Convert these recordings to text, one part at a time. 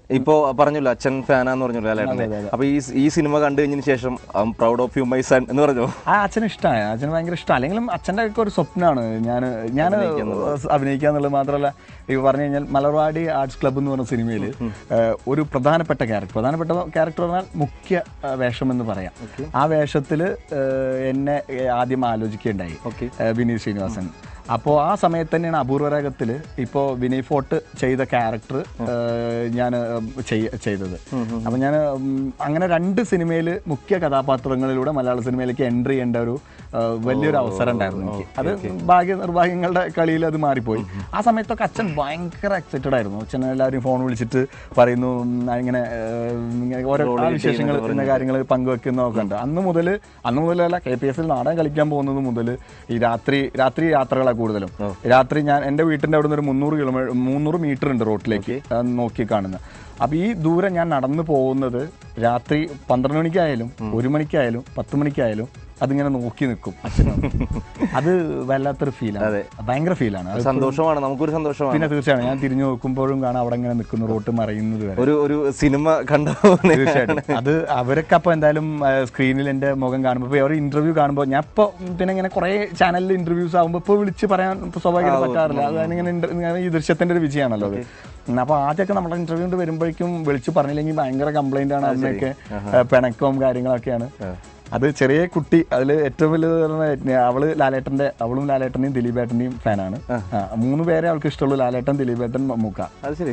ഇപ്പോ പറഞ്ഞല്ലോ അച്ഛൻ ഫാനാന്ന് പറഞ്ഞല്ലോ ലാലേട്ടന്റെ അപ്പൊ ഈ ഈ സിനിമ കണ്ടു കഴിഞ്ഞതിന് ശേഷം proud of you my son എന്ന് പറഞ്ഞു ആ അച്ഛന് ഇഷ്ടമാണ് അച്ഛന് ഭയങ്കര ഇഷ്ടമാണ് അല്ലെങ്കിലും അച്ഛൻ്റെ ഒക്കെ ഒരു സ്വപ്നമാണ് ഞാൻ ഞാൻ അഭിനയിക്കുക എന്നുള്ളത് മാത്രമല്ല ഈ പറഞ്ഞു കഴിഞ്ഞാൽ മലർവാടി ആർട്സ് ക്ലബ്ബ് എന്ന് പറഞ്ഞ സിനിമയിൽ ഒരു പ്രധാനപ്പെട്ട ക്യാരക്ടർ പ്രധാനപ്പെട്ട ക്യാരക്ടർ പറഞ്ഞാൽ മുഖ്യ ആ, വേഷം എന്ന് പറയാം ആ വേഷത്തിൽ എന്നെ ആദ്യം ആലോചിക്കുകയുണ്ടായി Okay. ഏഹ് വിനീത് ശ്രീനിവാസൻ അപ്പോൾ ആ സമയത്ത് തന്നെയാണ് അപൂർവരാഗത്തിൽ ഇപ്പോൾ വിനയ് ഫോർട്ട് ചെയ്ത ക്യാരക്ടർ ഞാൻ ചെയ്തത് അപ്പം ഞാൻ അങ്ങനെ രണ്ട് സിനിമയിൽ മുഖ്യ കഥാപാത്രങ്ങളിലൂടെ മലയാള സിനിമയിലേക്ക് എൻട്രി ചെയ്യേണ്ട ഒരു ഏഹ് വലിയൊരു അവസരം ഉണ്ടായിരുന്നു എനിക്ക് അത് ഭാഗ്യ നിർഭാഗ്യങ്ങളുടെ കളിയിൽ അത് മാറിപ്പോയി ആ സമയത്തൊക്കെ അച്ഛൻ ഭയങ്കര എക്സൈറ്റഡ് ആയിരുന്നു അച്ഛൻ എല്ലാവരും ഫോൺ വിളിച്ചിട്ട് പറയുന്നു ഉം, ഇങ്ങനെ ഏഹ്, ഇങ്ങനെ ഓരോ ആ വിശേഷങ്ങൾ ഇന്ന കാര്യങ്ങൾ പങ്കുവെക്കുന്നതൊക്കെ ഉണ്ട് അന്ന് മുതൽ അന്ന് മുതലല്ല കെ പി എസിൽ നാടകം കളിക്കാൻ പോകുന്നത് മുതൽ ഈ രാത്രി രാത്രി യാത്രകളാണ് കൂടുതലും രാത്രി ഞാൻ എൻ്റെ വീട്ടിൻ്റെ അവിടെ നിന്ന് ഒരു മുന്നൂറ് കിലോമീറ്റർ മുന്നൂറ് മീറ്റർ ഉണ്ട് റോട്ടിലേക്ക് ആ, നോക്കി കാണുന്നത് അപ്പോൾ ഈ ദൂരം ഞാൻ നടന്നു പോകുന്നത് രാത്രി പന്ത്രണ്ട് മണിക്കായാലും ഒരു മണിക്കായാലും പത്ത് മണിക്കായാലും അതിങ്ങനെ നോക്കി നിൽക്കും അച്ഛനും അത് വല്ലാത്തൊരു ഫീലാണ് ഭയങ്കര ഫീലാണ് അത് സന്തോഷമാണ് നമുക്കൊരു സന്തോഷമാണ് പിന്നെ തീർച്ചയായും ഞാൻ തിരിഞ്ഞു നോക്കുമ്പോഴും കാണാം അവിടെ ഇങ്ങനെ നിൽക്കുന്നു റോട്ട് മറയുന്നത് വരെ ഒരു ഒരു സിനിമ കണ്ട തീർച്ചയായിട്ടും അത് അവരൊക്കെ അപ്പോൾ എന്തായാലും സ്ക്രീനിൽ എൻ്റെ മുഖം കാണുമ്പോൾ ഇപ്പോൾ ഒരു ഇന്റർവ്യൂ കാണുമ്പോൾ ഞാൻ ഇപ്പോൾ പിന്നെ ഇങ്ങനെ കുറേ ചാനലിൽ ഇന്റർവ്യൂസ് ആകുമ്പോൾ ഇപ്പോൾ വിളിച്ച് പറയാൻ ഇപ്പോൾ സ്വാഭാവികമായിട്ട് പറ്റാറില്ല അത് അതിനിങ്ങനെ inter- ഇങ്ങനെ ഈ ദൃശ്യത്തിൻ്റെ ഒരു വിജയമാണല്ലോ അത് അപ്പോൾ ആദ്യമൊക്കെ നമ്മുടെ ഇന്റർവ്യൂ വരുമ്പോഴേക്കും വിളിച്ച് പറഞ്ഞില്ലെങ്കിൽ ഭയങ്കര കംപ്ലൈൻ്റ് ആണ് അതിനൊക്കെ പിണക്കവും കാര്യങ്ങളൊക്കെയാണ് അത് ചെറിയ കുട്ടി അതിൽ ഏറ്റവും വലുത് പറഞ്ഞാൽ അവള് ലാലേട്ടന്റെ അവളും ലാലേട്ടന്റെയും ദിലീപേട്ടന്റെയും ഫാനാണ് ആ, മൂന്ന് പേരെ അവൾക്ക് ഇഷ്ടമുള്ളൂ ലാലേട്ടൻ ദിലീപേട്ടൻ മമ്മൂക്ക അത് ശരി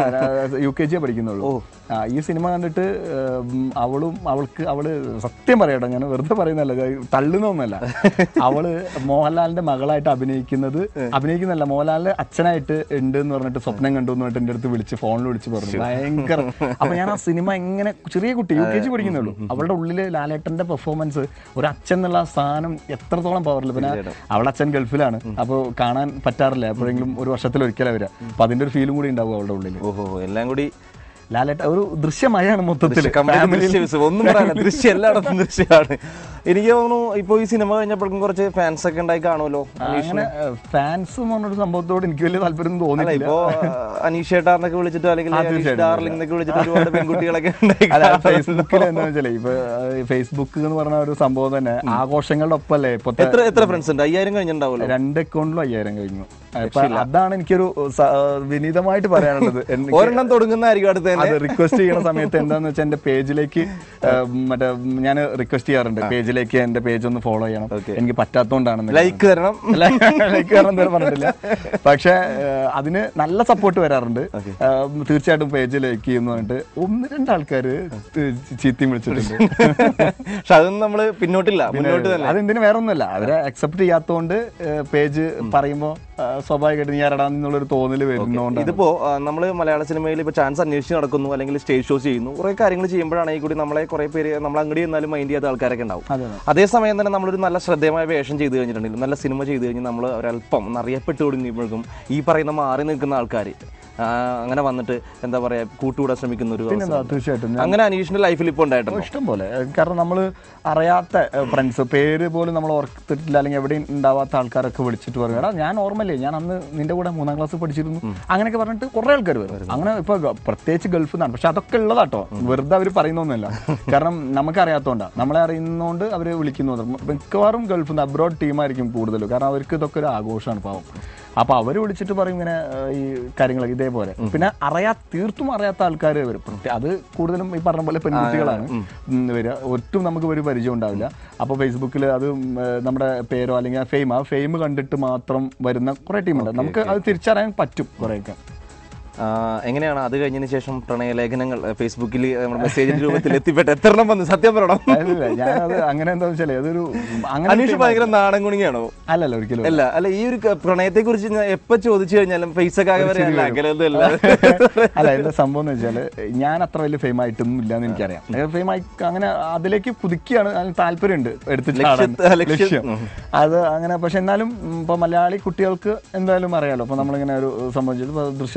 യു കെ ജി പഠിക്കുന്നുള്ളൂ ആ ഈ സിനിമ കണ്ടിട്ട് ഉം, അവളും അവൾക്ക് അവള് സത്യം പറയട്ടെ ഞാൻ വെറുതെ പറയുന്നല്ല ഇത് തള്ളുന്നൊന്നല്ല അവള് മോഹൻലാലിന്റെ മകളായിട്ട് അഭിനയിക്കുന്നത് അഭിനയിക്കുന്നല്ല മോഹൻലാലിന്റെ അച്ഛനായിട്ട് ഉണ്ട് എന്ന് പറഞ്ഞിട്ട് സ്വപ്നം കണ്ടു എന്ന് പറഞ്ഞിട്ട് എൻ്റെ അടുത്ത് വിളിച്ച് ഫോണിൽ വിളിച്ച് പറഞ്ഞു ഭയങ്കര അപ്പൊ ഞാൻ ആ സിനിമ എങ്ങനെ ചെറിയ കുട്ടി യു കെ ജി പഠിക്കുന്നുള്ളൂ അവളുടെ ഉള്ളില് ലാലേട്ടന്റെ പെർഫോമൻസ് ഒരു അച്ഛൻ എന്നുള്ള ആ സാധനം എത്രത്തോളം പവറിൽ പിന്നെ അവളുടെ അച്ഛൻ ഗൾഫിലാണ് അപ്പോൾ കാണാൻ പറ്റാറില്ല എപ്പോഴെങ്കിലും ഒരു വർഷത്തിൽ ഒരിക്കലും വരിക അപ്പൊ അതിന്റെ ഒരു ഫീലും കൂടി ഉണ്ടാവും അവളുടെ ഉള്ളിൽ ഓഹോ എല്ലാം കൂടി ലാലേട്ട ഒരു ദൃശ്യമയാണ് മൊത്തത്തിൽ complete ദൃശ്യ ഒന്നും പറയാനില്ല ദൃശ്യം എല്ലായിടത്തും ദൃശ്യമാണ് എനിക്ക് തോന്നുന്നു ഇപ്പൊ ഈ സിനിമ കഴിഞ്ഞപ്പോഴേക്കും കുറച്ച് ഫാൻസ് ഒക്കെ ഉണ്ടായി കാണുമല്ലോ അങ്ങനെ ഫാൻസ് പറഞ്ഞൊരു സംഭവത്തോട് എനിക്ക് വലിയ താല്പര്യം അല്ല തോന്നിയില്ല ഇപ്പോ അനീഷ് ചേട്ടാന്നൊക്കെ വിളിച്ചിട്ടോ അല്ലെങ്കിൽ അനീഷ് ഡാർലിംഗ് എന്നൊക്കെ വിളിച്ചിട്ട് ഒരുപാട് പെൺകുട്ടികളൊക്കെ ഉണ്ടായി അല്ല ഫേസ്ബുക്കിൽ എന്താ വെച്ചാലേ ഇപ്പൊ ഫേസ്ബുക്ക് എന്ന് പറഞ്ഞ ഒരു സംഭവം തന്നെ ആഘോഷങ്ങളുടെ ഒപ്പല്ലേ ഇപ്പൊ എത്ര എത്ര ഫ്രണ്ട്സ് ഉണ്ട് അയ്യായിരം കഴിഞ്ഞിട്ടുണ്ടാവുമല്ലോ രണ്ട് അക്കൗണ്ടിലും അയ്യായിരം കഴിഞ്ഞു അപ്പൊ അതാണ് എനിക്കൊരു സ- വിനീതമായിട്ട് പറയാനുള്ളത് എനിക്ക് ഒരെണ്ണം തുടങ്ങുന്നതായിരിക്കും അടുത്ത് തന്നെ അത് റിക്വസ്റ്റ് ചെയ്യുന്ന സമയത്ത് എന്താന്ന് വെച്ചാൽ എന്റെ പേജിലേക്ക് മറ്റേ ഞാൻ റിക്വസ്റ്റ് ചെയ്യാറുണ്ട് പേജിലേക്ക് എന്റെ പേജ് ഒന്ന് ഫോളോ ചെയ്യണം എനിക്ക് പറ്റാത്തോണ്ടാണ് ലൈക്ക് തരണം ലൈക്ക് കാരണം എന്തായാലും പറഞ്ഞിട്ടില്ല പക്ഷെ ഏഹ്, അതിന് നല്ല സപ്പോർട്ട് വരാറുണ്ട് ഏഹ്, തീർച്ചയായിട്ടും പേജ് ലൈക്ക് ചെയ്യുന്ന പറഞ്ഞിട്ട് ഒന്ന് രണ്ട് ആൾക്കാർ ചീത്തയും വിളിച്ചിട്ടുണ്ട് പക്ഷെ അതൊന്നും നമ്മള് പിന്നോട്ടില്ല മുന്നോട്ട് തന്നെ അതെന്തിനു വേറെ ഒന്നുമല്ല അവരെ അക്സെപ്റ്റ് ചെയ്യാത്തതുകൊണ്ട് പേജ് പറയുമ്പോൾ സ്വാഭാവികമായിട്ട് നീ ആരടാന്നുള്ളൊരു തോന്നല് വരുന്നോണ്ട് ഇതിപ്പോ ആ, നമ്മള് മലയാള സിനിമയിൽ ഇപ്പൊ ചാൻസ് അന്വേഷിച്ച് നടക്കുന്നു അല്ലെങ്കിൽ സ്റ്റേജ് ഷോസ് ചെയ്യുന്നു കുറെ കാര്യങ്ങൾ ചെയ്യുമ്പോഴാണെങ്കിൽ കൂടി നമ്മളെ കുറെ പേര് നമ്മൾ അങ്ങോട്ട് ചെന്നാലും മൈൻഡ് ചെയ്യാത്ത ആൾക്കാരൊക്കെ ഉണ്ടാവും അതെ അതേസമയം തന്നെ നമ്മളൊരു നല്ല ശ്രദ്ധേയമായ വേഷം ചെയ്ത് കഴിഞ്ഞിട്ടുണ്ടെങ്കിൽ നല്ല സിനിമ ചെയ്ത് കഴിഞ്ഞ് നമ്മൾ ഒരല്പം ഒന്ന് അറിയപ്പെട്ട് തുടങ്ങിയപ്പോഴേക്കും ഈ പറയുന്ന മാറി നിൽക്കുന്ന ആൾക്കാർ അങ്ങനെ വന്നിട്ട് എന്താ പറയാ കൂട്ടുകൂടാൻ ശ്രമിക്കുന്ന ഒരു പിന്നെന്താ അവസ്ഥ. തീർച്ചയായിട്ടും അങ്ങനെ അനീഷിന്റെ ലൈഫിൽ ഇപ്പോൾ ഉണ്ടായിട്ടുണ്ട് ഇഷ്ടം പോലെ കാരണം നമ്മൾ അറിയാത്ത ഫ്രണ്ട്സ് പേര് പോലും നമ്മൾ ഓർത്തിട്ടില്ല അല്ലെങ്കിൽ എവിടെയും ഉണ്ടാവാത്ത ആൾക്കാരൊക്കെ വിളിച്ചിട്ട് പറയും എടാ ഞാൻ ഓർമ്മല്ലേ ഞാൻ അന്ന് നിന്റെ കൂടെ മൂന്നാം ക്ലാസ് പഠിച്ചിരുന്നു അങ്ങനെയൊക്കെ പറഞ്ഞിട്ട് കുറേ ആൾക്കാർ വരും അങ്ങനെ ഇപ്പൊ ഗ- പ്രത്യേകിച്ച് ഗൾഫിൽ നിന്നാണ് പക്ഷെ അതൊക്കെ ഉള്ളതാട്ടോ വെറുതെ അവർ പറയുന്നൊന്നുമില്ല കാരണം നമുക്ക് അറിയാത്തതുകൊണ്ടാണ് നമ്മളെ അറിയുന്നതുകൊണ്ട് അവർ വിളിക്കുന്നത് മിക്കവാറും ഗൾഫിൽ നിന്ന് അബ്രോഡ് ടീമായിരിക്കും കൂടുതലും കാരണം അവർക്ക് ഇതൊക്കെ ഒരു ആഘോഷമാണ് പാവം അപ്പൊ അവർ വിളിച്ചിട്ട് പറയും ഇങ്ങനെ ഏഹ്, ഈ കാര്യങ്ങളൊക്കെ ഇതേപോലെ പിന്നെ അറിയാ തീർത്തും അറിയാത്ത ആൾക്കാർ വരും പ്രത്യേക അത് കൂടുതലും ഈ പറഞ്ഞ പോലെ പെൺകുട്ടികളാണ് ഉം, വരിക ഒട്ടും നമുക്ക് ഒരു പരിചയം ഉണ്ടാവില്ല അപ്പോൾ ഫേസ്ബുക്കിൽ അത് ഉം, ഏഹ്, നമ്മുടെ പേരോ അല്ലെങ്കിൽ ആ ഫെയിം ആ ഫെയിം കണ്ടിട്ട് മാത്രം വരുന്ന കുറേ ടീമുണ്ട് നമുക്ക് അത് തിരിച്ചറിയാൻ പറ്റും കുറേയൊക്കെ ആ, എങ്ങനെയാണ് അത് കഴിഞ്ഞതിന് ശേഷം പ്രണയലേഖനങ്ങൾ ഫേസ്ബുക്കിൽ നമ്മുടെ മെസ്സേജിന്റെ രൂപത്തിൽ എത്തിപ്പെട്ട് എത്ര എണ്ണം വന്നു സത്യം പറയണം അല്ലല്ല ഞാനത് അങ്ങനെ എന്താ വെച്ചാൽ അതൊരു അങ്ങനെ അനീഷ് ഭയങ്കര നാടൻ കുണിയാണോ അല്ലല്ല ഒരിക്കലും അല്ല അല്ല ഈ ഒരു പ്രണയത്തെ കുറിച്ച് എപ്പോ ചോദിച്ചു കഴിഞ്ഞാലും പൈസ ഒക്കെ ആകെ വരെ അല്ല അങ്ങനെയൊന്നും അല്ല അല്ല എന്താ സംഭവം എന്ന് വെച്ചാല് ഞാൻ അത്ര വലിയ ഫെയിം ആയിട്ടൊന്നും ഇല്ല എന്ന് എനിക്കറിയാം ഫെയിം ആയി അങ്ങനെ അതിലേക്ക് കുതിക്കുകയാണ് അതിന് താല്പര്യമുണ്ട് എടുത്ത് ചാടാൻ. ലക്ഷ്യത്ത്- ലക്ഷ്യം. ലക്ഷ്യം അത് അങ്ങനെ പക്ഷെ എന്നാലും ഉം, ഇപ്പൊ മലയാളി കുട്ടികൾക്ക് എന്തായാലും അറിയാലോ അപ്പൊ നമ്മളിങ്ങനെ ഒരു സംഭവിച്ചത് ഇപ്പൊ ദൃശ്യം പോലെ ഒരു വിജയം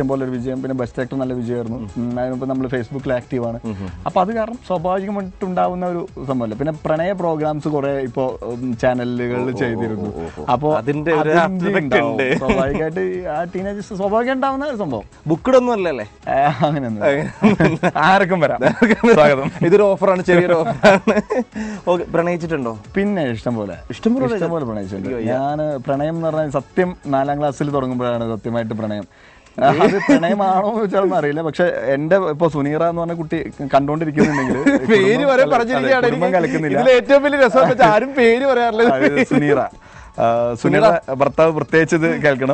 വിജയം പിന്നെ ബെസ്റ്റ് ആക്ടർ നല്ല വിജയമായിരുന്നു ഉം, അതിനിപ്പോൾ നമ്മൾ ഫേസ്ബുക്കിൽ ആക്റ്റീവ് ആണ് അപ്പോൾ അത് കാരണം സ്വാഭാവികമായിട്ട് ഉണ്ടാവുന്ന ഒരു സംഭവമല്ല പിന്നെ പ്രണയ പ്രോഗ്രാംസ് കുറെ ഇപ്പോൾ ചാനലുകളിൽ ചെയ്തിരുന്നു അപ്പോൾ അതിന്റെ ഒരു അർത്ഥമൊക്കെ ഉണ്ട്. സ്വാഭാവികമായിട്ട് ആ ടീനേജ് സ്വാഭാവികം ഉണ്ടാവുന്ന ഒരു സംഭവം ബുക്കിടൊന്നും അല്ലല്ലേ ഏ, അങ്ങനെയൊന്നും ആർക്കും വരാം സ്വാഗതം ഇതൊരു ഓഫറാണ് ചെറിയൊരു ഓഫറാണ് ഓക്കെ പ്രണയിച്ചിട്ടുണ്ടോ പിന്നെ ഇഷ്ടം പോലെ ഇഷ്ടം പോലെ ഇഷ്ടം പോലെ പ്രണയിച്ചിട്ടുണ്ട് ഞാൻ പ്രണയം എന്ന് പറഞ്ഞാൽ സത്യം നാലാം ക്ലാസ്സിൽ തുടങ്ങുമ്പോഴാണ് സത്യമായിട്ട് പ്രണയം അത് പ്രണയമാണോ എന്ന് വെച്ചാൽ അറിയില്ല പക്ഷെ എന്റെ ഇപ്പൊ സുനീറ എന്ന് പറഞ്ഞ കുട്ടി കണ്ടോണ്ടിരിക്കുന്നുണ്ടെങ്കിൽ പേര് വരെ പറഞ്ഞിരിക്കുകയാണ് കുടുംബം എനിക്ക് കലക്കുന്നില്ല ഇതിൽ ഏറ്റവും വലിയ രസം എന്ന് വെച്ചാൽ ആരും പേര് പറയാറില്ല അത് സുനീറ ആ, സുനീറ ഭർത്താവ് പ്രത്യേകിച്ച് ഇത് കേൾക്കണം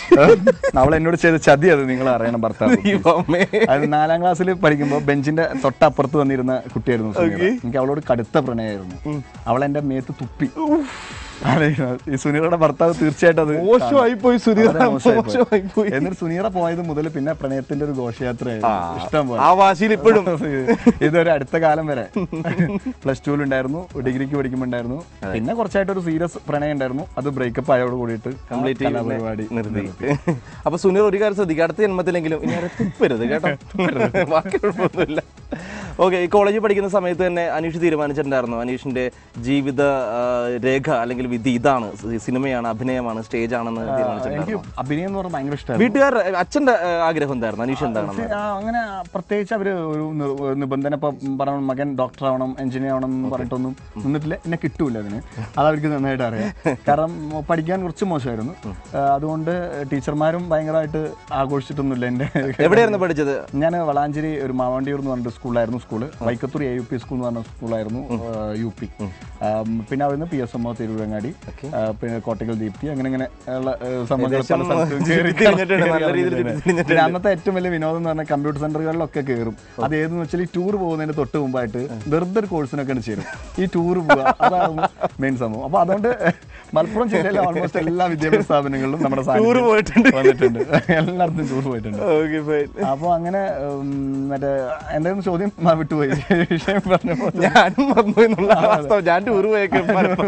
അവൾ എന്നോട് ചെയ്ത ചതി അത് നിങ്ങൾ അറിയണം ഭർത്താവ് ദൈവമേ. അത് നാലാം ക്ലാസ്സിൽ പഠിക്കുമ്പോൾ ബെഞ്ചിന്റെ തൊട്ടപ്പുറത്ത് വന്നിരുന്ന കുട്ടിയായിരുന്നു സുനീറ എനിക്ക് അവളോട് കടുത്ത പ്രണയമായിരുന്നു അവൾ എന്റെ മേത്ത് തുപ്പി ആലോചിക്കണം. ഈ സുനീറയുടെ ഭർത്താവ് തീർച്ചയായിട്ടും അത് മോശമായി പോയി സുനീറ വളരെ മോശമായി പോയി. മോശമായി പോയി എന്നിട്ട് സുനീറ പോയത് മുതൽ പിന്നെ പ്രണയത്തിന്റെ ഒരു ഘോഷയാത്രയായിരുന്നു ഇഷ്ടം പോലെ ആ വാശിയിൽ ഇപ്പോഴും ഇതൊരു അടുത്ത കാലം വരെ പ്ലസ് ടുവിൽ ഉണ്ടായിരുന്നു ഡിഗ്രിക്ക് പഠിക്കുമ്പോൾ ഉണ്ടായിരുന്നു പിന്നെ കുറച്ചായിട്ട് ഒരു സീരിയസ് പ്രണയം ഉണ്ടായിരുന്നു അത് ബ്രേക്കപ്പ് ആയോട് കൂടിയിട്ട് കംപ്ലീറ്റ് പരിപാടി നിർത്തി അപ്പൊ സുനീർ ഒരു കാര്യം ശ്രദ്ധിക്കുക അടുത്ത ജന്മത്തിലെങ്കിലും ഇനി ആരെ തുപ്പരുത് കേട്ടോ ബാക്കി കുഴപ്പമൊന്നുമില്ല ഓക്കെ ഈ കോളേജിൽ പഠിക്കുന്ന സമയത്ത് തന്നെ അനീഷ് തീരുമാനിച്ചിട്ടുണ്ടായിരുന്നു അനീഷിന്റെ ജീവിത ആ, രേഖ അല്ലെങ്കിൽ വിധി ഇതാണ് സി- സിനിമയാണ് അഭിനയമാണ് സ്റ്റേജ് ആണെന്ന് തീരുമാനിച്ചിട്ടുണ്ടായിരുന്നു എനിക്ക് അഭിനയം എന്ന് പറഞ്ഞാൽ ഭയങ്കര ഇഷ്ടമായിരുന്നു വീട്ടുകാർ അച്ഛന്റെ ആ, ആഗ്രഹം എന്തായിരുന്നു അനീഷ് എന്താണെന്ന് ആ, അങ്ങനെ പ്രത്യേകിച്ച് അവര് ഒരു നി- ഒരു നിബന്ധന ഇപ്പൊ പറഞ്ഞ മകൻ ഡോക്ടർ ആവണം എഞ്ചിനീയർ ആവണം എന്ന് പറഞ്ഞിട്ടൊന്നും നിന്നിട്ടില്ല എന്നെ കിട്ടൂല അതിന് അത് അവർക്ക് നന്നായിട്ട് അറിയാം കാരണം പഠിക്കാൻ കുറച്ച് മോശമായിരുന്നു ആ, അതുകൊണ്ട് ടീച്ചർമാരും ഭയങ്കരമായിട്ട് ആഘോഷിച്ചിട്ടൊന്നുമില്ല എൻ്റെ എവിടെയായിരുന്നു പഠിച്ചത് ഞാൻ വളാഞ്ചേരി ഒരു മാവണ്ടിയൂർ എന്ന് പറഞ്ഞിട്ട് സ്കൂളായിരുന്നു school Vaikkathur A U P school എന്ന് പറഞ്ഞ സ്കൂളായിരുന്നു യു പി പിന്നെ അവിടുന്ന് P S M O Thiruvarangadi ആ, പിന്നെ കോട്ടക്കൽ ദീപ്തി അങ്ങനെ അങ്ങനെ ഉള്ള ആ, സംഭവങ്ങൾ പല സ്ഥലത്തും കയറി തിരിഞ്ഞിട്ടുണ്ട്, നല്ല രീതിയിൽ തിരിഞ്ഞിട്ടുണ്ട്. പിന്നെ അന്നത്തെ ഏറ്റവും വലിയ വിനോദം എന്ന് പറഞ്ഞാൽ കമ്പ്യൂട്ടർ സെന്ററുകളിലൊക്കെ കയറും അത് ഏതെന്ന് വെച്ചാൽ ഈ ടൂർ പോകുന്നതിന് തൊട്ട് മുമ്പായിട്ട് വെറുതെ ഒരു കോഴ്സിനൊക്കെ ചേരും ഈ ടൂർ പോവുക അതാണ് മെയിൻ സംഭവം അപ്പൊ അതുകൊണ്ട് മലപ്പുറം ജില്ലയിലെ ഓൾമോസ്റ്റ് എല്ലാ വിദ്യാഭ്യാസ സ്ഥാപനങ്ങളിലും നമ്മുടെ ടൂർ സാന്നിധ്യം പോയിട്ടുണ്ട് വന്നിട്ടുണ്ട് എല്ലായിടത്തും ടൂർ പോയിട്ടുണ്ട് ഓക്കെ ഫൈൻ അപ്പൊ അങ്ങനെ ഉം, മറ്റേ എന്തായിരുന്നു ചോദ്യം ആ, വിട്ടുപോയി വിഷയം പറഞ്ഞപ്പോ ഞാനും മറന്നു എന്നുള്ള വാസ്തവം ഞാൻ ടൂർ പോയൊക്കെ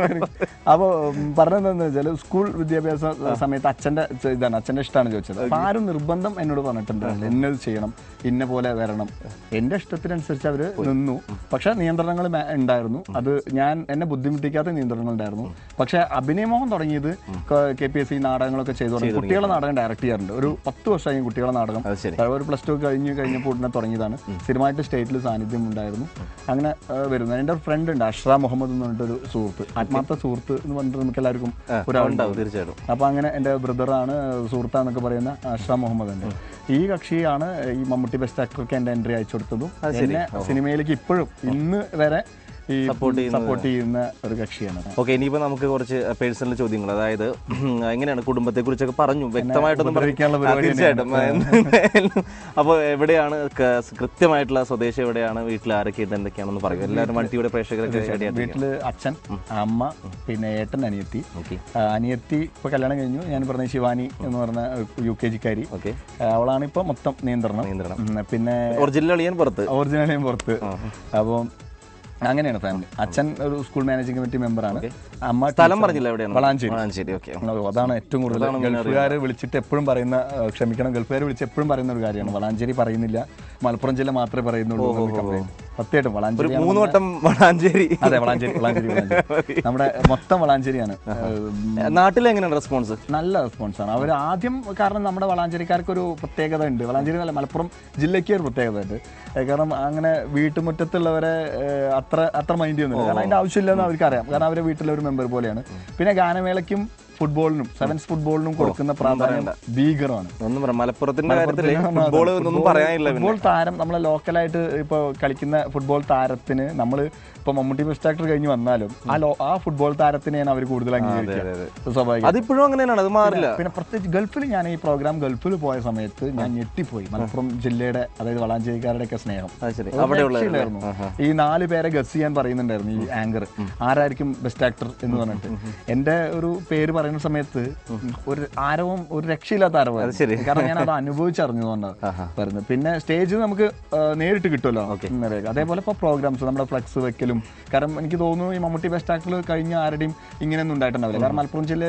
അപ്പോൾ പറഞ്ഞതെന്ന് വെച്ചാൽ സ്കൂൾ വിദ്യാഭ്യാസ സമയത്ത് അച്ഛന്റെ ചെ- ഇതാണ് അച്ഛന്റെ ഇഷ്ടമാണ് ചോദിച്ചത് അപ്പൊ ആരും നിർബന്ധം എന്നോട് പറഞ്ഞിട്ടുണ്ടാവില്ല ഇന്നത് ചെയ്യണം ഇന്ന പോലെ വരണം എന്റെ ഇഷ്ടത്തിനനുസരിച്ച് അവര് നിന്നു പക്ഷെ നിയന്ത്രണങ്ങൾ മേ- ഉണ്ടായിരുന്നു അത് ഞാൻ എന്നെ ബുദ്ധിമുട്ടിക്കാത്ത നിയന്ത്രണങ്ങൾ ഉണ്ടായിരുന്നു പക്ഷെ അഭിനയമോഹം തുടങ്ങിയത് കെ പി എസ് സി നാടകങ്ങളൊക്കെ ചെയ്തു തുടങ്ങി കുട്ടികളെ നാടകം ഡയറക്ട് ചെയ്യാറുണ്ട് ഒരു പത്ത് വർഷമായി കുട്ടികളെ നാടകം അത് ശരി ഒരു പ്ലസ് ടു കഴിഞ്ഞ് കഴിഞ്ഞപ്പോൾ ഉടനെ തുടങ്ങിയതാണ് സ്ഥിരമായിട്ട് സ്റ്റേറ്റിൽ സാന്നിധ്യം ഉണ്ടായിരുന്നു അങ്ങനെ ആ, വരുന്നു എൻ്റെ ഒരു ഫ്രണ്ട് ഉണ്ട് അഷ്റ മുഹമ്മദ് എന്ന് പറഞ്ഞിട്ടൊരു സുഹൃത്ത് ആത്മാർത്ഥ സുഹൃത്ത് എന്ന് പറഞ്ഞിട്ട് നമുക്ക് എല്ലാവർക്കും ഒരാളുണ്ടാവും ഉണ്ടാവും തീർച്ചയായിട്ടും അപ്പൊ അങ്ങനെ എൻ്റെ ബ്രദറാണ് സുഹൃത്താന്നൊക്കെ പറയുന്ന അഷ്റ മുഹമ്മദ് ഉണ്ട് ഈ കക്ഷിയാണ് ഈ മമ്മൂട്ടി ബെസ്റ്റ് ആക്ടർക്ക് എൻ്റെ എൻട്രി അയച്ചു കൊടുത്തതും എന്നെ സിനിമയിലേക്ക് ഇപ്പോഴും ഇന്ന് വരെ ഈ സപ്പോർട്ട് ചെയ്യുന്ന ഒരു കക്ഷിയാണ് ഓക്കെ ഇനിയിപ്പോ നമുക്ക് കുറച്ച് പേഴ്സണൽ ചോദ്യങ്ങൾ അതായത് എങ്ങനെയാണ് കുടുംബത്തെ കുറിച്ചൊക്കെ പറഞ്ഞു വ്യക്തമായിട്ടൊന്നും പറ- ഉപദ്രവിക്കാനുള്ള ആ, പരിപാടി തീർച്ചയായിട്ടും അപ്പോൾ എവിടെയാണ് ക- കൃത്യമായിട്ടുള്ള സ്വദേശം എവിടെയാണ് വീട്ടിൽ ആരൊക്കെ ഉണ്ട് എന്തൊക്കെയാണെന്ന് പറയും എല്ലാവരും മൾട്ടിയുടെ പ്രേക്ഷകരൊക്കെ എവിടെയാണ് വീട്ടില് അച്ഛൻ അമ്മ പിന്നെ ഏട്ടൻ അനിയത്തി ഓക്കെ ആ, അനിയത്തി ഇപ്പൊ കല്യാണം കഴിഞ്ഞു ഞാൻ പറഞ്ഞ ശിവാനി എന്ന് പറഞ്ഞ യു കെ ജിക്കാരി ഓക്കെ അവളാണ് ഇപ്പൊ മൊത്തം നിയന്ത്രണം നിയന്ത്രണം ഉം, പിന്നെ ഒറിജിനൽ അളിയൻ പുറത്ത് ഒറിജിനലും പുറത്ത് അപ്പോൾ അങ്ങനെയാണ് ഫാമിലി അച്ഛൻ ഒരു സ്കൂൾ മാനേജിംഗ് കമ്മിറ്റി മെമ്പറാണ് അമ്മ സ്ഥലം പറഞ്ഞില്ല എവിടെയാണ് വളാഞ്ചേരി. വളാഞ്ചേരി ഓക്കെ ഓ, അതാണ് ഏറ്റവും കൂടുതൽ ഗൾഫുകാർ വിളിച്ചിട്ട് എപ്പോഴും പറയുന്ന ആ, ക്ഷമിക്കണം ഗൾഫുകാർ വിളിച്ച് എപ്പോഴും പറയുന്ന ഒരു കാര്യമാണ് വളാഞ്ചേരി പറയുന്നില്ല മലപ്പുറം ജില്ല മാത്രമേ പറയുന്നുള്ളൂ എന്നൊരു complaint. സത്യമായിട്ടും വളാഞ്ചേരി മൂന്ന് വട്ടം വളാഞ്ചേരി അതെ വളാഞ്ചേരി വളാഞ്ചേരി വളാഞ്ചേരി നമ്മുടെ മൊത്തം വളാഞ്ചേരിയാണ് ഏഹ്, നാട്ടിൽ എങ്ങനെയാണ് റെസ്പോൺസ് നല്ല റെസ്പോൺസ് ആണ് അവർ ആദ്യം കാരണം നമ്മുടെ വളാഞ്ചേരിക്കാർക്ക് ഒരു പ്രത്യേകത ഉണ്ട് വളാഞ്ചേരി നല്ല മലപ്പുറം ജില്ലയ്ക്ക് ഒരു പ്രത്യേകത ഉണ്ട് ഏഹ് കാരണം അങ്ങനെ വീട്ടുമുറ്റത്തുള്ളവരെ ഏഹ് അത്ര അത്ര മൈൻഡ് ചെയ്യുന്നില്ല കാരണം അതിന്റെ ആവശ്യമില്ലെന്ന് അവർക്ക് അറിയാം കാരണം അവരെ വീട്ടിലെ ഒരു മെമ്പർ പോലെയാണ് പിന്നെ ഗാനമേളയ്ക്കും ഫുട്ബോളിനും സെവൻസ് ഫുട്ബോളിനും കൊടുക്കുന്ന പ്രാധാന്യം ഭീകരമാണ് ഒന്നും പറയാം മലപ്പുറത്തിന്റെ കാര്യത്തില് ഫുട്ബോൾ ഒന്നും പറയാനില്ല പിന്നെ ഫുട്ബോൾ താരം നമ്മളെ ലോക്കലായിട്ട് ഇപ്പോൾ കളിക്കുന്ന ഫുട്ബോൾ താരത്തിന് നമ്മൾ ഇപ്പോൾ മമ്മൂട്ടി ബെസ്റ്റ് ആക്ടർ കഴിഞ്ഞ് വന്നാലും ആ ലോ ആ ഫുട്ബോൾ താരത്തിനെയാണ് അവർ കൂടുതൽ അംഗീകരിക്കുക സ്വാഭാവികം അതിപ്പോഴും അങ്ങനെ തന്നെയാണ് അത് മാറില്ല പിന്നെ പ്രത്യേകിച്ച് ഗൾഫിൽ ഞാൻ ഈ പ്രോഗ്രാം ഗൾഫിൽ പോയ സമയത്ത് ഞാൻ ഞെട്ടിപ്പോയി മലപ്പുറം ജില്ലയുടെ അതായത് വളാഞ്ചേരിക്കാരുടെ ഒക്കെ സ്നേഹം അത് ശരി ഒരു അവിടെയുള്ള രക്ഷയില്ലായിരുന്നു. ഈ നാല് പേരെ ഗസ് ചെയ്യാൻ പറയുന്നുണ്ടായിരുന്നു ഈ ആങ്കർ ആരായിരിക്കും ബെസ്റ്റ് ആക്ടർ എന്ന് പറഞ്ഞിട്ട് എന്റെ ഒരു പേര് പറയുന്ന സമയത്ത് ഒരു ആരവും ഒരു രക്ഷയില്ലാത്ത ആരവായിരുന്നു ശരി. കാരണം ഞാൻ അത് അനുഭവിച്ചറിഞ്ഞതുകൊണ്ടാണ് പറയുന്നത് പിന്നെ സ്റ്റേജ് നമുക്ക് ആ, നേരിട്ട് കിട്ടുമല്ലോ ഇന്നലെ. അതേപോലെ ഇപ്പോൾ പ്രോഗ്രാംസ് നമ്മുടെ ഫ്ലക്സ് വെക്കലും കാരണം എനിക്ക് തോന്നുന്നു ഈ മമ്മൂട്ടി ബെസ്റ്റ് ആക്ടറിൽ കഴിഞ്ഞ ആരുടെയും ഇങ്ങനെയൊന്നും ഉണ്ടായിട്ടുണ്ടാവില്ല കാരണം മലപ്പുറം ജില്ലയിൽ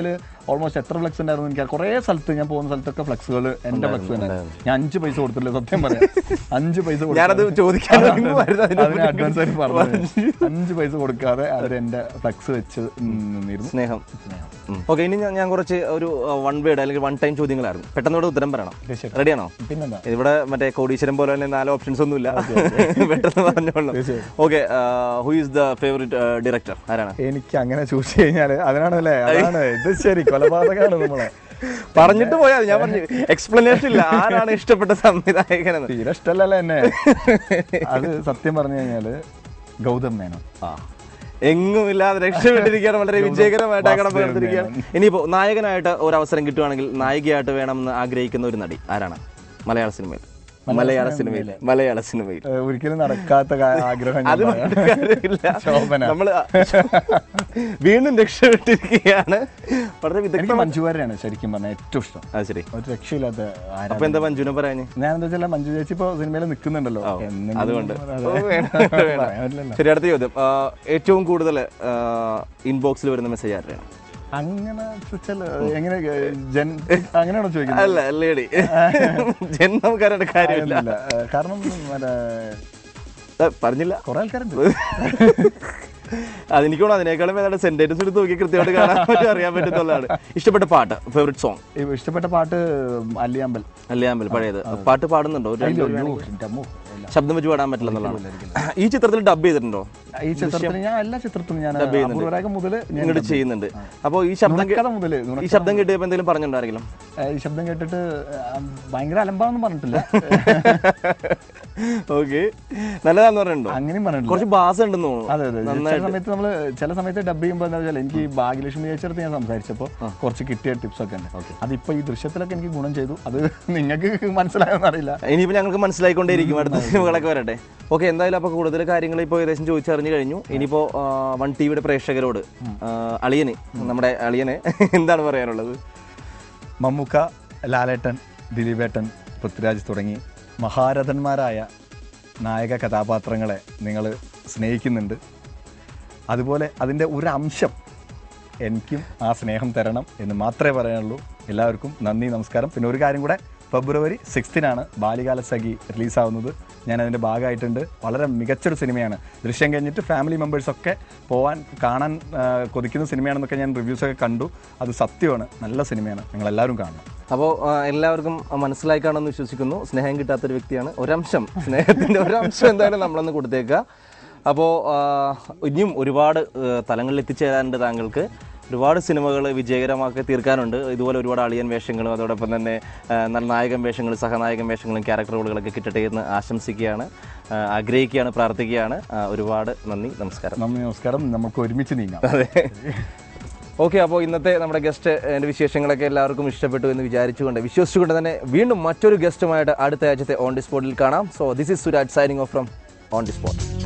ഓൾമോസ്റ്റ് എത്ര ഫ്ലെക്സ് ഉണ്ടായിരുന്നു എനിക്ക് കുറേ സ്ഥലത്ത് ഞാൻ പോകുന്ന സ്ഥലത്തൊക്കെ ഫ്ലെക്സുകൾ എൻ്റെ ഫ്ലെക്സ് ഉണ്ടായിരുന്നു ഞാൻ അഞ്ച് പൈസ കൊടുത്തില്ല സത്യം പറയാം അഞ്ച് പൈസ ഞാനത് കൊടുക്കാതെ- ചോദിക്കാൻ വരുന്നതായിരുന്നു അതിനെ അതിന് അഡ്വാൻസ് ആയിട്ട് പറഞ്ഞു അഞ്ച് പൈസ കൊടുക്കാതെ അവർ എൻ്റെ ഫ്ലെക്സ് വെച്ച് നിന്നിരുന്നു സ്നേഹം ഓക്കെ ഇനി ഞാൻ- ഞാൻ കുറച്ച് ഒരു വൺ വേർഡ് അല്ലെങ്കിൽ വൺ ടൈം ചോദ്യങ്ങളായിരുന്നു പെട്ടെന്ന് ഇവിടെ ഉത്തരം പറയണം തീർച്ചയായിട്ടും. റെഡിയാണോ പിന്നെന്താ ഇവിടെ മറ്റേ കോടീശ്വരം പോലെ തന്നെ നാല് ഓപ്ഷൻസ് ഒന്നുമില്ല പെട്ടെന്ന് പറഞ്ഞോളൂ okay who is the favourite director ആരാണ് എനിക്ക് അങ്ങനെ ചൂസ് കഴിഞ്ഞാൽ അതിനാണല്ലേ അതാണ് ഇത് ശരി കൊലപാതകമാണ് നമ്മളെ പറഞ്ഞിട്ട് പോയാൽ ഞാൻ പറഞ്ഞു എക്സ്പ്ലനേഷൻ ഇല്ല ആരാണ് ഇഷ്ടപ്പെട്ട സംവിധായകനെന്ന് തീരെ ഇഷ്ടമല്ലല്ലോ എന്നെ അത് സത്യം പറഞ്ഞു കഴിഞ്ഞാല് ഗൗതം മേനോൻ ആ എങ്ങും ഇല്ലാതെ രക്ഷപ്പെട്ടിരിക്കുകയാണ് വളരെ വിജയകരമായിട്ട് ആ കടമ്പ കടന്നിരിക്കുകയാണ് ഇനിയിപ്പോ നായകനായിട്ട് ഒരു അവസരം കിട്ടുവാണെങ്കിൽ നായികയായിട്ട് വേണമെന്ന് ആഗ്രഹിക്കുന്ന ഒരു നടി ആരാണ് മലയാള സിനിമയിൽ മലയാള സിനിമയിൽ മലയാള സിനിമയിൽ ഏഹ് ഒരിക്കലും നടക്കാത്ത കാ- ആഗ്രഹം ഞാൻ അത് പറയാം. പറഞ്ഞിട്ട് കാര്യമില്ല. ശോഭന. നമ്മള് വീണ്ടും രക്ഷപ്പെട്ടിരിക്കുകയാണ് വളരെ എനിക്ക് വിദഗ്ധ മഞ്ജു വാര്യരാണ് ശരിക്കും പറഞ്ഞാൽ ഏറ്റവും ഇഷ്ടം അത് ശരി ഒരു രക്ഷയില്ലാത്ത ആരാ അപ്പൊ എന്താ മഞ്ജുനെ പറയാന് ഞാൻ എന്താ വെച്ചാൽ മഞ്ജു ചേച്ചി ഇപ്പൊ സിനിമയിൽ നിൽക്കുന്നുണ്ടല്ലോ എന്നെങ്കിലും അതുകൊണ്ട് അതെ. ഓ, വേണ്ട, വേണ്ട. പറയാൻ പറ്റില്ലല്ലോ. ശരി അടുത്ത ചോദ്യം ആ, ഏറ്റവും കൂടുതൽ ഇൻബോക്സിൽ വരുന്ന മെസ്സേജ് ആരുടെയാണ് അങ്ങനെ വെച്ചാൽ എങ്ങനെ ജൻ അങ്ങനെയാണോ ചോദിക്കുന്നത് അല്ല ലേഡി ജന്മം കരയുടെ കാര്യമില്ല ഇല്ല, ഏഹ് കാരണം മറ്റേ ആ, പറഞ്ഞില്ല കുറെ ആൾക്കാരുണ്ട് അതെനിക്കോണം അതിനേക്കാളും ഏതാണ്ട് സെന്റൻസ് എടുത്ത് നോക്കി കൃത്യമായിട്ട് കാണാൻ പറ്റും അറിയാൻ പറ്റുന്നുള്ളതാണ് ഇഷ്ടപ്പെട്ട പാട്ട് ഫേവറേറ്റ് സോങ് ഈ ഇഷ്ടപ്പെട്ട പാട്ട് അല്ലിയാമ്പൽ അല്ലയാമ്പൽ പഴയത് പാട്ട് പാടുന്നുണ്ടോ ഒരു രണ്ട് അയ്യോ, എൻ്റെ അമ്മോ, ഇല്ല. ശബ്ദം വെച്ച് പാടാൻ പറ്റില്ല എന്നുള്ളതാണ് ഈ ചിത്രത്തിൽ ഡബ് ചെയ്തിട്ടുണ്ടോ ഈ ചിത്രത്തിന് ഞാൻ എല്ലാ ചിത്രത്തിലും ഞാൻ അപൂർവരാഗം മുതൽ ഞാൻ ഇങ്ങോട്ട് ചെയ്യുന്നുണ്ട് അപ്പോൾ ഈ ശബ്ദം കേ- നുണക്കഥ മുതൽ ഈ ശബ്ദം കേട്ടപ്പോൾ എന്തെങ്കിലും പറഞ്ഞിട്ടുണ്ടാരെങ്കിലും ഈ ശബ്ദം കേട്ടിട്ട് ആ, ഭയങ്കര അലമ്പാണെന്ന് പറഞ്ഞിട്ടില്ല ഓക്കെ നല്ലതാന്ന് പറഞ്ഞിട്ടുണ്ടോ അങ്ങനെയും പറഞ്ഞിട്ടില്ല കുറച്ച് ബാസ് ഉണ്ടെന്ന് അതെ തോന്നുന്നു അതെ ചില സമയത്ത് നമ്മൾ ചില സമയത്ത് ഡബ് ചെയ്യുമ്പോൾ എന്താ വെച്ചാൽ എനിക്ക് ഈ ഭാഗ്യലക്ഷ്മി ചേച്ചിയടുത്ത് ഞാൻ സംസാരിച്ചപ്പോൾ കുറച്ച് കിട്ടിയ ടിപ്സ് ഒക്കെ ഉണ്ട് അതിപ്പോൾ ഈ ദൃശ്യത്തിലൊക്കെ എനിക്ക് ഗുണം ചെയ്തു അത് നിങ്ങൾക്ക് മനസ്സിലായെന്ന് അറിയില്ല ഇനിയിപ്പോൾ ഞങ്ങൾക്ക് മനസ്സിലായിക്കൊണ്ടേയിരിക്കും അടുത്ത സിനിമകളൊക്കെ വരട്ടെ ഓക്കെ എന്തായാലും അപ്പോൾ കൂടുതൽ കാര്യങ്ങൾ ഇപ്പോൾ ഏകദേശം ചോദിച്ചറിഞ്ഞു കഴിഞ്ഞു ഇനിയിപ്പോൾ വൺ ടി വിയുടെ പ്രേക്ഷകരോട് ആ, അളിയന് നമ്മുടെ അളിയന് എന്താണ് പറയാനുള്ളത് മമ്മൂക്ക ലാലേട്ടൻ ദിലീപേട്ടൻ പൃഥ്വിരാജ് തുടങ്ങി മഹാരഥന്മാരായ നായക കഥാപാത്രങ്ങളെ നിങ്ങൾ സ്നേഹിക്കുന്നുണ്ട് അതുപോലെ അതിൻ്റെ ഒരു അംശം എനിക്കും ആ സ്നേഹം തരണം എന്ന് മാത്രമേ പറയാനുള്ളൂ എല്ലാവർക്കും നന്ദി നമസ്കാരം പിന്നെ ഒരു കാര്യം കൂടെ ഫെബ്രുവരി സിക്സ്തിനാണ് ബാലികാല സഖി റിലീസാവുന്നത് ഞാൻ അതിൻ്റെ ഭാഗമായിട്ടുണ്ട് വളരെ മികച്ചൊരു സിനിമയാണ് ദൃശ്യം കഴിഞ്ഞിട്ട് ഫാമിലി മെമ്പേഴ്സൊക്കെ പോകാൻ കാണാൻ ആ, കൊതിക്കുന്ന സിനിമയാണെന്നൊക്കെ ഞാൻ റിവ്യൂസൊക്കെ കണ്ടു അത് സത്യമാണ് നല്ല സിനിമയാണ് നിങ്ങളെല്ലാവരും കാണണം അപ്പോൾ എല്ലാവർക്കും മനസ്സിലായി കാണുമെന്ന് വിശ്വസിക്കുന്നു സ്നേഹം കിട്ടാത്തൊരു വ്യക്തിയാണ് ഒരംശം സ്നേഹത്തിൻ്റെ ഒരംശം എന്തായാലും നമ്മളൊന്ന് കൊടുത്തേക്കുക അപ്പോൾ ഇനിയും ഒരുപാട് ആ, തലങ്ങളിൽ എത്തിച്ചേരാനുണ്ട് താങ്കൾക്ക് ഒരുപാട് സിനിമകൾ വിജയകരമാക്കി തീർക്കാനുണ്ട് ഇതുപോലെ ഒരുപാട് അളിയൻ വേഷങ്ങളും അതോടൊപ്പം തന്നെ ആ, നല്ല നായകൻ വേഷങ്ങളും സഹനായകൻ വേഷങ്ങളും ക്യാരക്ടർ റോളുകളൊക്കെ കിട്ടട്ടെ എന്ന് ആശംസിക്കുകയാണ് ആ, ആഗ്രഹിക്കുകയാണ് പ്രാർത്ഥിക്കുകയാണ് ആ, ഒരുപാട് നന്ദി നമസ്കാരം നന്ദി നമസ്കാരം നമുക്ക് ഒരുമിച്ച് നീങ്ങാം അതെ ഓക്കെ അപ്പോൾ ഇന്നത്തെ നമ്മുടെ ഗസ്റ്റ് എൻ്റെ വിശേഷങ്ങളൊക്കെ എല്ലാവർക്കും ഇഷ്ടപ്പെട്ടു എന്ന് വിചാരിച്ചുകൊണ്ട് വിശ്വസിച്ചുകൊണ്ട് തന്നെ വീണ്ടും മറ്റൊരു ഗസ്റ്റുമായിട്ട് അടുത്ത ആഴ്ചത്തെ ഓൺ ദി സ്പോട്ടിൽ കാണാം so this is Suraj signing off from on the spot